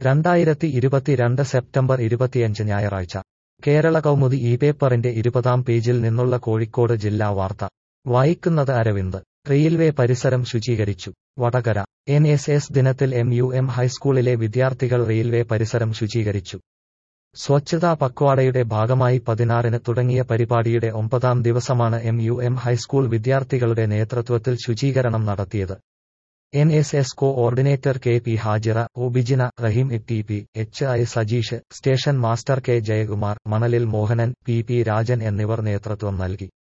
രണ്ടായിരത്തി ഇരുപത്തിരണ്ട് സെപ്റ്റംബർ ഇരുപത്തിയഞ്ച് ഞായറാഴ്ച കേരള കൗമുദി ഈ പേപ്പറിന്റെ ഇരുപതാം പേജിൽ നിന്നുള്ള കോഴിക്കോട് ജില്ലാ വാർത്ത വായിക്കുന്നത് അരവിന്ദ് റെയിൽവേ പരിസരം ശുചീകരിച്ചു വടകര എൻ എസ് എസ് ദിനത്തിൽ എം യു എം ഹൈസ്കൂളിലെ വിദ്യാർത്ഥികൾ റെയിൽവേ പരിസരം ശുചീകരിച്ചു സ്വച്ഛതാ പക്വാടയുടെ ഭാഗമായി പതിനാറിന് തുടങ്ങിയ പരിപാടിയുടെ ഒമ്പതാം ദിവസമാണ് എം യു എം ഹൈസ്കൂൾ വിദ്യാർത്ഥികളുടെ നേതൃത്വത്തിൽ ശുചീകരണം നടത്തിയത് N S S coordinator K P Hajira O Bijina Raheem T P H I Sajeesh station master K Jayakumar മണലിൽ മോഹനൻ പി പി രാജൻ എന്നിവർ നേതൃത്വം നൽകി